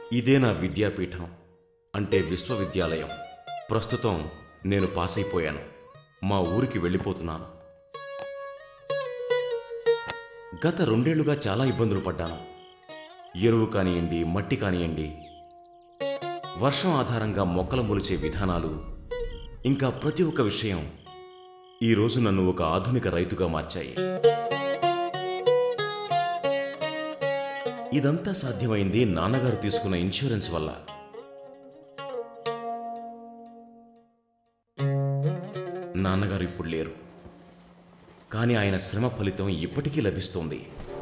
ఇదే నా విద్యాపీఠం అంటే విశ్వవిద్యాలయం ప్రస్తుతం నేను పాస్ అయిపోయాను మా ఊరికి వెళ్ళిపోతున్నాను గత రెండేళ్లుగా చాలా ఇబ్బందులు పడ్డాను ఎరువు కానియండి మట్టి కానియండి వర్షం ఆధారంగా మొక్కలు మొలిచే విధానాలు ఇంకా ప్రతి ఒక్క విషయం ఈరోజు నన్ను ఒక ఆధునిక రైతుగా మార్చాయి ఇదంతా సాధ్యమైంది నాన్నగారు తీసుకున్న ఇన్సూరెన్స్ వల్ల నాన్నగారు ఇప్పుడు లేరు కానీ ఆయన శ్రమ ఫలితం ఇప్పటికీ లభిస్తోంది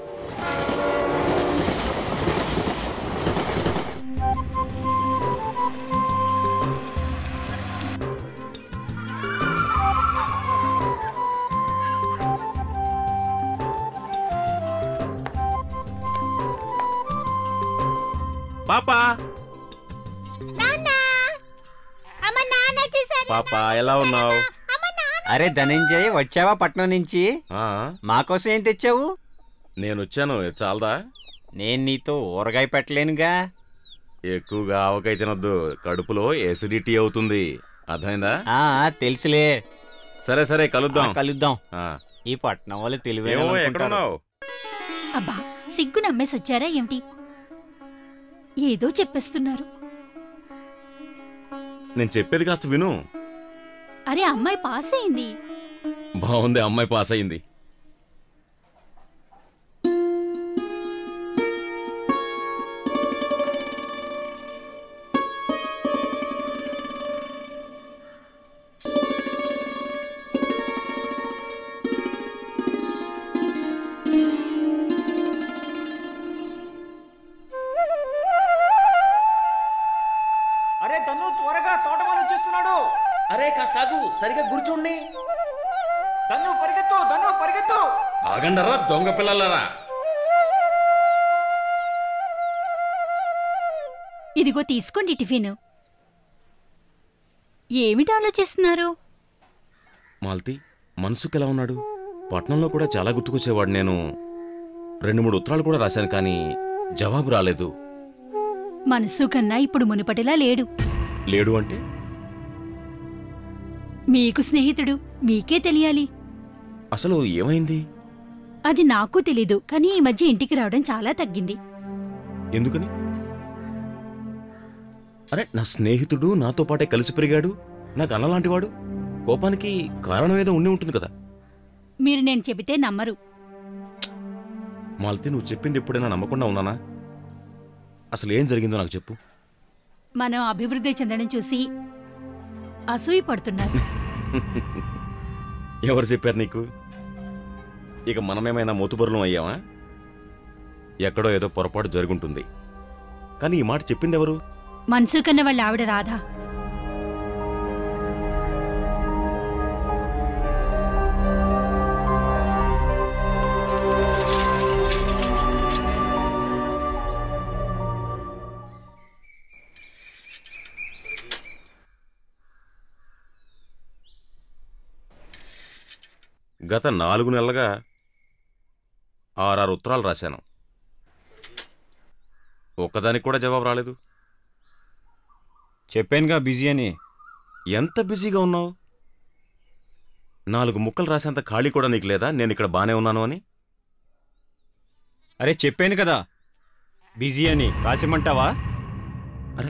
పాపా నాన్న అమ్మ నాన్న వచ్చేసారు పాపా ఎలా ఉన్నావు అమ్మ నాన్న అరే ధనంజయ్ వచ్చావా పట్నం నుంచి మాకోసం ఏం తెచ్చావు నేను వచ్చాను చాలదా నేను నీతో ఊరగాయ పెట్టలేనుగా ఎక్కువగా ఆవకాయ తినొద్దు కడుపులో ఎసిడిటీ అవుతుంది అర్థమైందా ఆ తెలుసులే సరే సరే ఆ, కలుద్దాం కలుద్దాం ఆ. ఈ పట్నం వాళ్ళు తెలివైన ఏమో వాళ్ళు ఎక్కడ అనుకుంటారు. ఉన్నావు అబ్బా సిగ్గు నమ్మేసి వచ్చారా ఏమిటి ఏదో చెప్పేస్తున్నారు నేను చెప్పేది కాస్త విను అరే అమ్మాయి పాస్ అయింది బాగుంది అమ్మాయి పాస్ అయింది అరే తను త్వరగా తోటమాలి వచ్చేస్తున్నాడు అరే కాస్త ఆగు సరిగా గుర్చుండి దన్ను పరిగెత్తు దన్ను పరిగెత్తు ఆగండరా దొంగ పిల్లలరా ఇదిగో తీసుకోండి టిఫిన్ ఏమిటి ఆలోచిస్తున్నారు మాల్తి మనసుకు ఎలా ఉన్నాడు పట్నంలో కూడా చాలా గుర్తుకొచ్చేవాడు నేను రెండు మూడు ఉత్తరాలు కూడా రాశాను కానీ జవాబు రాలేదు మనసు కన్నా ఇప్పుడు మునుపటిలా లేడు లేడు అంటే మీకు స్నేహితుడు మీకే తెలియాలి అసలు ఏమైంది అది నాకు తెలీదు కానీ ఈ మధ్య ఇంటికి రావడం చాలా తగ్గింది ఎందుకని అరే నా స్నేహితుడు నాతో పాటే కలిసి పెరిగాడు నాకు అన్నలాంటివాడు కోపానికి కారణం ఏదో ఉండి ఉంటుంది కదా మీరు నేను చెబితే నమ్మరు మాల్తి నువ్వు చెప్పింది ఎప్పుడైనా నమ్మకుండా ఉన్నానా అసలు ఏం జరిగిందో నాకు చెప్పు మనం అభివృద్ధి చెందడం చూసి అసూయ పడుతున్నారు ఎవరు చెప్పారు నీకు ఇక మనమేమైనా మూతుబరులం అయ్యామా ఎక్కడో ఏదో పొరపాటు జరుగుంటుంది కానీ ఈ మాట చెప్పింది ఎవరు మనసు కన్న వాళ్ళ ఆవిడ రాధా గత నాలుగు నెలలుగా ఆరారు ఉత్తరాలు రాశాను ఒక్కదానికి కూడా జవాబు రాలేదు చెప్పానుగా బిజీ అని ఎంత బిజీగా ఉన్నావు నాలుగు ముక్కలు రాసేంత ఖాళీ కూడా నీకు లేదా నేను ఇక్కడ బానే ఉన్నాను అని అరే చెప్పాను కదా బిజీ అని రాసిమంటావా అరే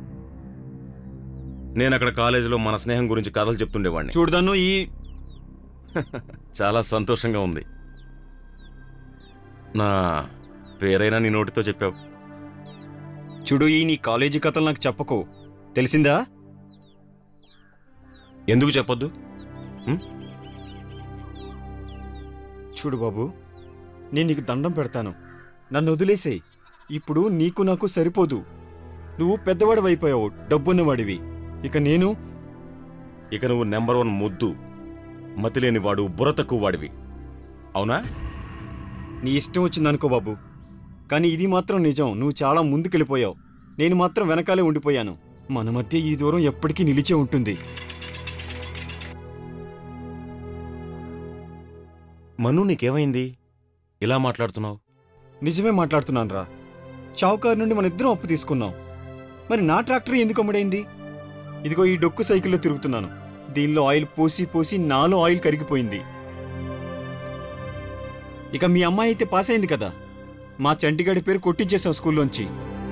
నేను అక్కడ కాలేజీలో మన స్నేహం గురించి కథలు చెప్తుండేవాడిని చూడదన్ను ఈ చాలా సంతోషంగా ఉంది నా పేరైనా నీ నోటితో చెప్పావు చూడు ఈ నీ కాలేజీ కథలు నాకు చెప్పకు తెలిసిందా ఎందుకు చెప్పొద్దు చూడు బాబు నేను నీకు దండం పెడతాను నన్ను వదిలేసేయ్ ఇప్పుడు నీకు నాకు సరిపోదు నువ్వు పెద్దవాడివి అయిపోయావు డబ్బున్నవాడివి ఇక నేను ఇక నువ్వు నెంబర్ వన్ ముద్దు మతిలేని వాడు బుర్ర తక్కువ వాడివి అవునా నీ ఇష్టం వచ్చిందనుకో బాబు కానీ ఇది మాత్రం నిజం నువ్వు చాలా ముందుకెళ్ళిపోయావు నేను మాత్రం వెనకాలే ఉండిపోయాను మన మధ్య ఈ దూరం ఎప్పటికీ నిలిచే ఉంటుంది మను నీకేమైంది ఇలా మాట్లాడుతున్నావు నిజమే మాట్లాడుతున్నాను రా షావుకారు నుండి మన ఇద్దరం అప్పు తీసుకున్నాం మరి నా ట్రాక్టర్ ఎందుకు అమ్ముడైంది ఇదిగో ఈ డొక్కు సైకిల్లో తిరుగుతున్నాను దీనిలో ఆయిల్ పోసి పోసి నాలో ఆయిల్ కరిగిపోయింది ఇక మీ అమ్మాయి అయితే పాస్ అయింది కదా మా చంటిగాడి పేరు కొట్టించేశాం స్కూల్లోంచి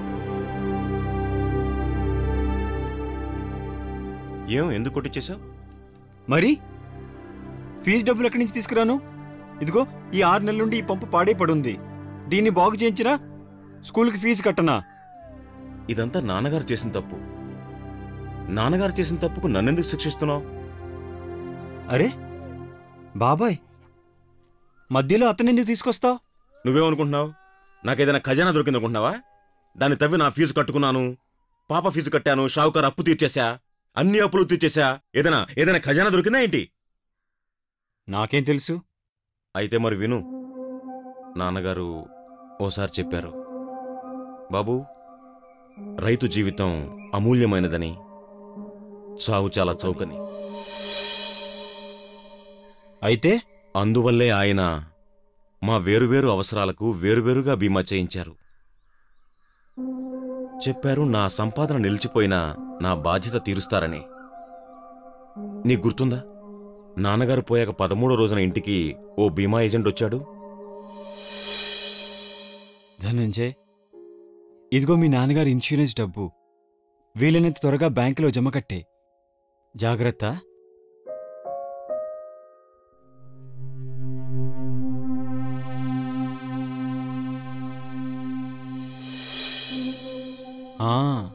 ఏం ఎందుకు కొట్టించేశావు మరి ఫీజు డబ్బులు ఎక్కడి నుంచి తీసుకురాను ఇదిగో ఈ ఆరు నెలల నుండి ఈ పంపు పాడే పడుంది దీన్ని బాగు చేయించినా స్కూల్కి ఫీజు కట్టనా ఇదంతా నాన్నగారు చేసిన తప్పు నాన్నగారు చేసిన తప్పుకు నన్నెందుకు శిక్షిస్తున్నావు అరే బాబాయ్ మధ్యలో అతను ఎందుకు తీసుకొస్తావు నువ్వేమనుకుంటున్నావు నాకేదైనా ఖజానా దొరికిందనుకుంటున్నావా దాన్ని తవ్వి నా ఫీజు కట్టుకున్నాను పాప ఫీజు కట్టాను షావుకారు అప్పు తీర్చేశా అన్ని అప్పులు తీర్చేశా ఏదైనా ఏదైనా ఖజానా దొరికిందా ఏంటి నాకేం తెలుసు అయితే మరి విను నాన్నగారు ఓసారి చెప్పారు బాబు రైతు జీవితం అమూల్యమైనదని చావు చాలా చౌకని అయితే అందువల్లే ఆయన మా వేరువేరు అవసరాలకు వేరువేరుగా బీమా చేయించారు చెప్పారు నా సంపాదన నిలిచిపోయినా నా బాధ్యత తీరుస్తారని నీకు గుర్తుందా నాన్నగారు పోయాక పదమూడో రోజున ఇంటికి ఓ బీమా ఏజెంట్ వచ్చాడు ధనంజయ్ ఇదిగో మీ నాన్నగారి ఇన్సూరెన్స్ డబ్బు వీలైనంత త్వరగా బ్యాంకులో జమ కట్టే జాగ్రత్త ఆ,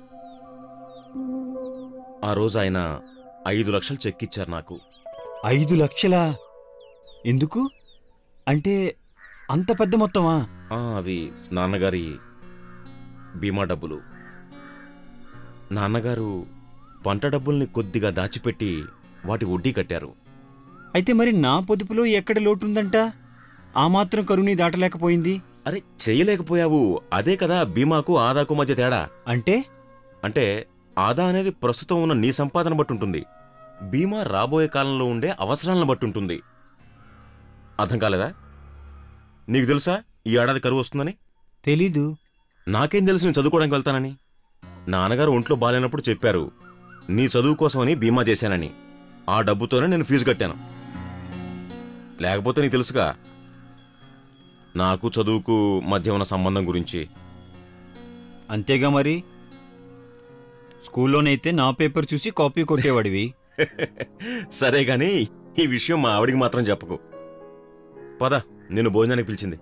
ఆ రోజు ఆయన ఐదు లక్షలు చెక్ ఇచ్చారు నాకు ఐదు లక్షలా ఎందుకు అంటే అంత పెద్ద మొత్తమా ఆ, అవి నాన్నగారి బీమా డబ్బులు నాన్నగారు పంట డబ్బుల్ని కొద్దిగా దాచిపెట్టి వాటి వడ్డీ కట్టారు అయితే మరి నా పొదుపులో ఎక్కడ లోటుందంట ఆ మాత్రం కరుణి దాటలేకపోయింది అరే చేయలేకపోయావు అదే కదా బీమాకు ఆదాకు మధ్య తేడా అంటే అంటే ఆదా అనేది ప్రస్తుతం ఉన్న నీ సంపాదన బట్టి ఉంటుంది బీమా రాబోయే కాలంలో ఉండే అవసరాలను బట్టి ఉంటుంది అర్థం కాలేదా నీకు తెలుసా ఈ ఏడాది కరువు వస్తుందని తెలీదు నాకేం తెలుసు నేను చదువుకోవడానికి వెళ్తానని నాన్నగారు ఒంట్లో బాలేనప్పుడు చెప్పారు నీ చదువు కోసమని బీమా చేశానని ఆ డబ్బుతోనే నేను ఫీజు కట్టాను లేకపోతే నీకు తెలుసుగా నాకు చదువుకు మధ్య ఉన్న సంబంధం గురించి అంతేగా మరి స్కూల్లోనైతే నా పేపర్ చూసి కాపీ కొట్టేవాడివి సరే గాని ఈ విషయం మా ఆవిడికి మాత్రం చెప్పకు పద నిన్ను భోజనానికి పిలిచింది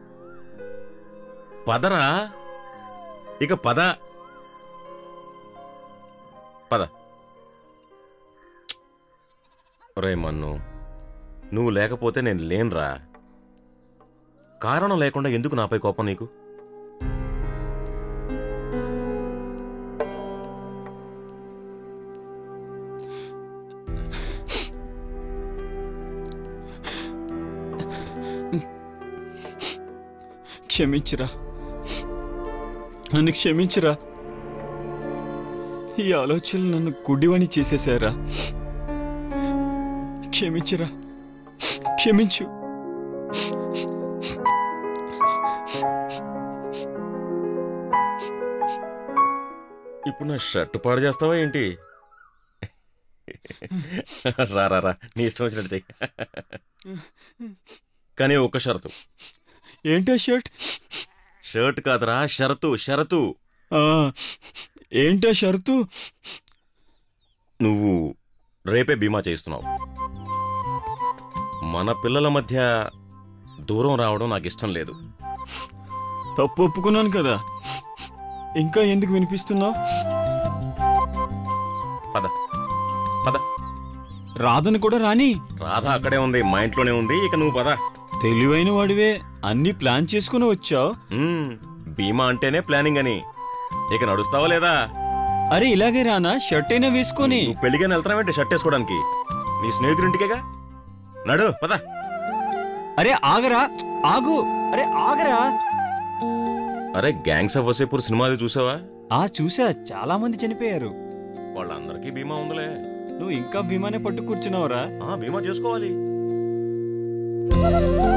పదరా ఇక పద పద రే మన్ను నువ్వు లేకపోతే నేను లేనురా కారణం లేకుండా ఎందుకు నాపై కోపం నీకు క్షమించురా నన్ను క్షమించురా ఈ ఆలోచనలు నన్ను గుడ్డివని చేసేశారా క్షమించురా క్షమించు ఇప్పుడు నా షర్ట్ పాడు చేస్తావా ఏంటి రా రా రా నీ ఇష్టం వచ్చినట్టు చెయ్యి కానీ ఒక్క షరతు ఏంటో షర్ట్ షర్ట్ కాదురా షరతు షరతు ఆ, ఏంటో షరతు నువ్వు రేపే బీమా చేస్తున్నావు మన పిల్లల మధ్య దూరం రావడం నాకు ఇష్టం లేదు తప్పు ఒప్పుకున్నాను కదా ఇంకా ఎందుకు వినిపిస్తున్నావు పద పద రాదని కూడా రాని రాధ అక్కడే ఉంది మా ఇంట్లోనే ఉంది ఇక నువ్వు పద తెలివైన వాడివే అన్ని ప్లాన్ చేసుకుని వచ్చావు మ్మ్, బీమా అంటేనే ప్లానింగ్ అని ఇక నడుస్తావా లేదా అరే ఇలాగే రానా షర్ట్ అయినా వేసుకొని నువ్వు పెళ్లిగానే వెళ్తున్నావేంటి షర్ట్ వేసుకోవడానికి నీ స్నేహితుడింటికేగా నడు పద అరే ఆగరా ఆగు అరే ఆగరా అరే గ్యాంగ్స్ ఆఫ్ వసేపూర్ సినిమా అది చూసావా ఆ చూసా చాలా మంది చనిపోయారు వాళ్ళందరికీ బీమా ఉందిలే నువ్వు ఇంకా భీమానే పట్టు కూర్చున్నావురా ఆ బీమా చేసుకోవాలి ఆ